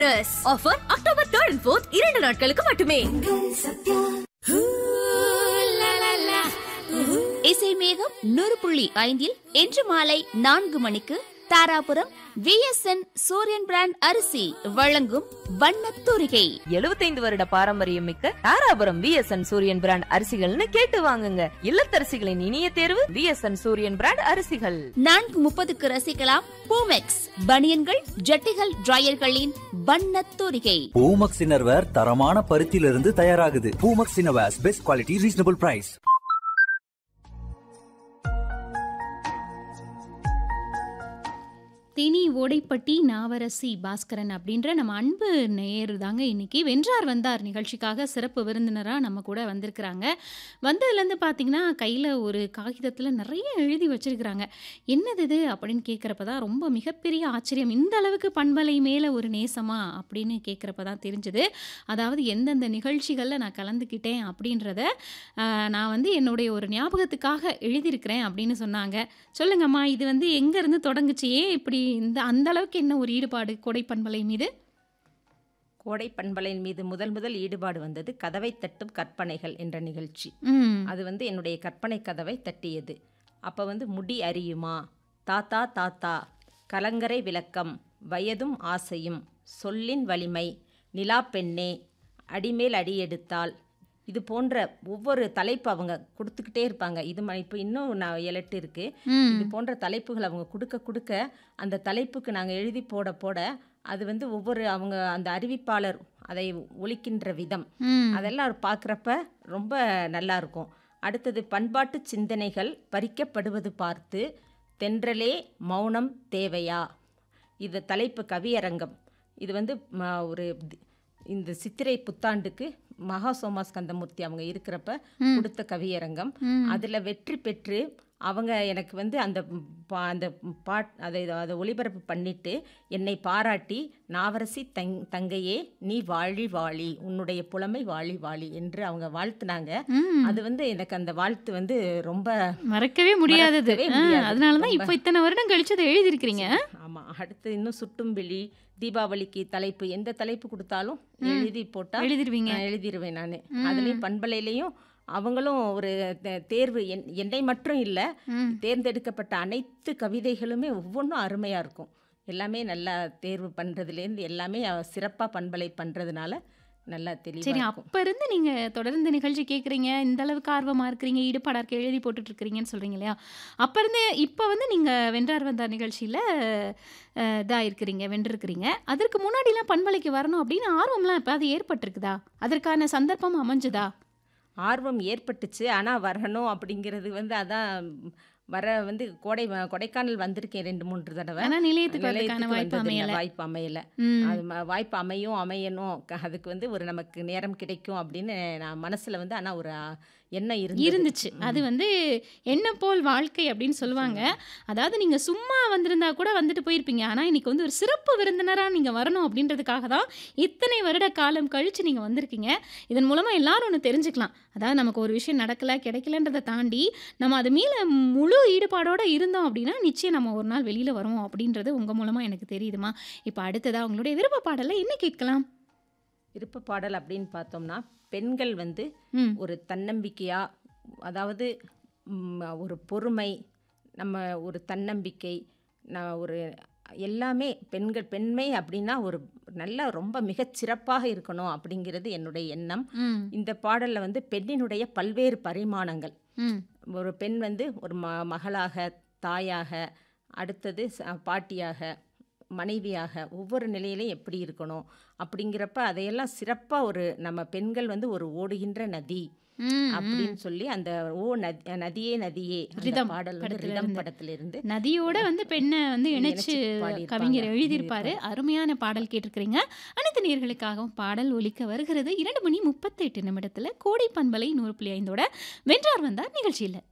Offer October third and fourth இரண்டு நாட்களுக்கு மட்டுமே இசை மேகம் நூறு புள்ளி ஐந்தில் இன்று மாலை நான்கு மணிக்கு தாராபுரம் விஎஸ்என் சூரியன் பிராண்ட் அரிசி வழங்கும் வண்ணத் தூரிகை எழுபத்தைந்து வருட பாரம்பரியம் மிக்க தாராபுரம் விஎஸ்என் சூரியன் பிராண்ட் அரிசிகள்னு கேட்டு வாங்குங்க இல்லத்தரசிகளின் இனிய தேர்வு விஎஸ்என் சூரியன் பிராண்ட் அரிசிகள் நான்கு முப்பதுக்கு ரசிக்கலாம் பூமெக்ஸ் பனியன்கள் ஜட்டிகள் டிரையர்களின் வண்ணத் தூரிகை பூமக்ஸ் இன்னர்வேர் தரமான பருத்தியிலிருந்து தயாராகுது Poomax innerwears best quality reasonable price Theni Odaipatti Navarasi Bhaskaran அப்படின்ற நம்ம அன்பு நேயர் தாங்க இன்னைக்கு வென்றார் வந்தார் நிகழ்ச்சிக்காக சிறப்பு விருந்தினராக நம்ம கூட வந்திருக்கிறாங்க வந்ததுலேருந்து பார்த்தீங்கன்னா கையில் ஒரு காகிதத்தில் நிறைய எழுதி வச்சிருக்கிறாங்க என்னது இது அப்படின்னு கேட்குறப்ப தான் ரொம்ப மிகப்பெரிய ஆச்சரியம் இந்த அளவுக்கு பண்பலை மேலே ஒரு நேசமா அப்படின்னு கேட்குறப்ப தான் தெரிஞ்சுது அதாவது எந்தெந்த நிகழ்ச்சிகளில் நான் கலந்துக்கிட்டேன் அப்படின்றத ஆஹ், நான் வந்து என்னுடைய ஒரு ஞாபகத்துக்காக எழுதியிருக்கிறேன் அப்படின்னு சொன்னாங்க சொல்லுங்கம்மா இது வந்து எங்கேருந்து தொடங்குச்சு ஏன் இப்படி இந்த அந்த அளவுக்கு என்ன ஒரு ஈடுபாடு கொடை பண்பலை மீது கோடை பண்பலையின் மீது முதல் முதல் ஈடுபாடு வந்தது கதவை தட்டும் கற்பனைகள் என்ற நிகழ்ச்சி ம் அது வந்து என்னுடைய கற்பனை கதவை தட்டியது அப்போ வந்து முடி அறியுமா தாத்தா தாத்தா கலங்கரை விளக்கம் வயதும் ஆசையும் சொல்லின் வலிமை நிலா பெண்ணே அடிமேல் அடி எடுத்தால் இது போன்ற ஒவ்வொரு தலைப்பு அவங்க கொடுத்துக்கிட்டே இருப்பாங்க இது ம- இப்போ இன்னும் நான் எலட்டு இருக்கு ம் இது போன்ற தலைப்புகள் அவங்க கொடுக்க கொடுக்க அந்த தலைப்புக்கு நாங்கள் எழுதி போட போட அது வந்து ஒவ்வொரு அவங்க அந்த அறிவிப்பாளர் அதை ஒலிக்கின்ற விதம் ம் அதெல்லாம் பார்க்குறப்ப ரொம்ப நல்லா இருக்கும் அடுத்தது பண்பாட்டு சிந்தனைகள் பறிக்கப்படுவது பார்த்து தென்றலே மௌனம் தேவையா இது தலைப்பு கவியரங்கம் இது வந்து ம- ஒரு தி- இந்த சித்திரை புத்தாண்டுக்கு மகா சோமாஸ்கந்தமூர்த்தி அவங்க இருக்கிறப்ப கொடுத்த கவியரங்கம் அதில் வெற்றி பெற்று அவங்க எனக்கு வந்து அந்த பா அந்த பாட் அதை அதை ஒளிபரப்பு பண்ணிட்டு என்னை பாராட்டி நாவரசி தங் தங்கையே நீ வாழி வாழி உன்னுடைய புலமை வாழி வாழி என்று அவங்க வாழ்த்துனாங்க ம். அது வந்து எனக்கு அந்த வாழ்த்து வந்து ரொம்ப மறக்கவே முடியாதது மறக்கவே ஆ, முடியாது. அதனால தான் ரொம்ப. இப்போ இத்தனை வருடம் கழிச்சு அதை எழுதியிருக்கிறீங்க ஆமாம் அடுத்து இன்னும் சுட்டும்பிழி தீபாவளிக்கு தலைப்பு எந்த தலைப்பு கொடுத்தாலும் எழுதி போட்டால் எழுதிருவீங்க நான் எழுதிருவேன் நான் அதுலேயும் பண்பலையிலையும் அவங்களும் ஒரு தே- தேர்வு என் என்னை மட்டும் இல்லை ம். தேர்ந்தெடுக்கப்பட்ட அனைத்து கவிதைகளுமே ஒவ்வொன்றும் அருமையாக இருக்கும் எல்லாமே நல்லா தேர்வு பண்ணுறதுலேருந்து எல்லாமே சிறப்பாக பண்பலை பண்ணுறதுனால நல்லா சரி தெளிவாக இருக்கும் அப்ப இருந்து நீங்க தொடர்ந்து நிகழ்ச்சி கேக்குறீங்க இந்த அளவுக்கு ஆர்வமா இருக்கிறீங்க ஈடுபாடா இருக்க எழுதி போட்டுட்டு இருக்கிறீங்கன்னு சொல்றீங்க இல்லையா அப்ப இருந்து இப்ப வந்து நீங்க வென்றார் வந்தார் நிகழ்ச்சியில அஹ், இதா இருக்கிறீங்க வென்றிருக்கிறீங்க அதற்கு முன்னாடிலாம் பண்பலைக்கு வரணும் அப்படின்னு ஆர்வம்லாம் இப்ப அது ஏற்பட்டிருக்குதா அதற்கான சந்தர்ப்பம் அமைஞ்சுதா ஆர்வம் ஏற்பட்டுச்சு ஆனால் வரணும் அப்படிங்கிறது வந்து அதான் வர வந்து கோடை கொடைக்கானல் வந்திருக்கேன் ரெண்டு மூன்று தடவை ஆனா நிலையத்துக்கு வரதுக்கான நிலையத்துக்கு வாய்ப்பு வந்ததில்ல, அமையல வாய்ப்பு அமையல ம். அது ம- வாய்ப்பு அமையும் அமையணும் க- அதுக்கு வந்து ஒரு நமக்கு நேரம் கிடைக்கும் அப்படின்னு நான் மனசுல வந்து ஆனா ஒரு அ, எண்ணம் இருந்தது. இருந்துச்சு அது வந்து என்ன போல் வாழ்க்கை அப்படின்னு சொல்லுவாங்க அதாவது நீங்க சும்மா வந்திருந்தா கூட வந்துட்டு போயிருப்பீங்க ஆனா இன்னைக்கு வந்து ஒரு சிறப்பு விருந்தினரா நீங்க வரணும் அப்படின்றதுக்காக தான் இத்தனை வருட காலம் கழிச்சு நீங்க வந்திருக்கீங்க இதன் மூலமா எல்லாரும் ஒன்று தெரிஞ்சுக்கலாம் அதாவது நமக்கு ஒரு விஷயம் நடக்கல கிடைக்கலன்றதை தாண்டி நம்ம அது மேல முழு ஈடுபாடோட இருந்தோம் அப்படின்னா நிச்சயம் நம்ம ஒரு நாள் வெளியில வருவோம் அப்படின்றது உங்க மூலமா எனக்கு தெரியுதுமா இப்போ அடுத்ததா உங்களுடைய விருப்ப பாடலை என்ன கேட்கலாம் விருப்ப பாடல் அப்படின்னு பார்த்தோம்னா பெண்கள் வந்து ம் ஒரு தன்னம்பிக்கையா அதாவது ம், ஒரு பொறுமை நம்ம ஒரு தன்னம்பிக்கை நான் ஒரு எல்லாமே பெண்கள் பெண்மை அப்படின்னா ஒரு நல்ல ரொம்ப மிகச் சிறப்பாக இருக்கணும் அப்படிங்கிறது என்னுடைய எண்ணம் ம் இந்த பாடலில் வந்து பெண்ணினுடைய பல்வேறு பரிமாணங்கள் ம் ஒரு பெண் வந்து ஒரு ம மகளாக தாயாக அடுத்தது ச- பாட்டியாக மனைவியாக ஒவ்வொரு நிலையிலையும் எப்படி இருக்கணும் அப்படிங்கிறப்ப அதையெல்லாம் சிறப்பாக ஒரு நம்ம பெண்கள் வந்து ஒரு ஓடுகின்ற நதி ம், அப்படின்னு சொல்லி அந்த ஓ நதி நதியே நதியே அந்த ரிதம் பாடல் வந்து படத்துல ரிதம் இருந்து. படத்திலிருந்து நதியோட வந்து பெண்ணை வந்து இணைச்சு இணைச்சு பாடியிருப்பாங்க. கவிஞர் எழுதியிருப்பாரு அருமையான பாடல் கேட்டிருக்கிறீங்க அனைத்து நேர்களுக்காகவும் பாடல் ஒலிக்க வருகிறது இரண்டு மணி முப்பத்தெட்டு நிமிடத்துல கோடை பண்பலை நூறு புள்ளி ஐந்தோட வென்றார் வந்தார் நிகழ்ச்சியில்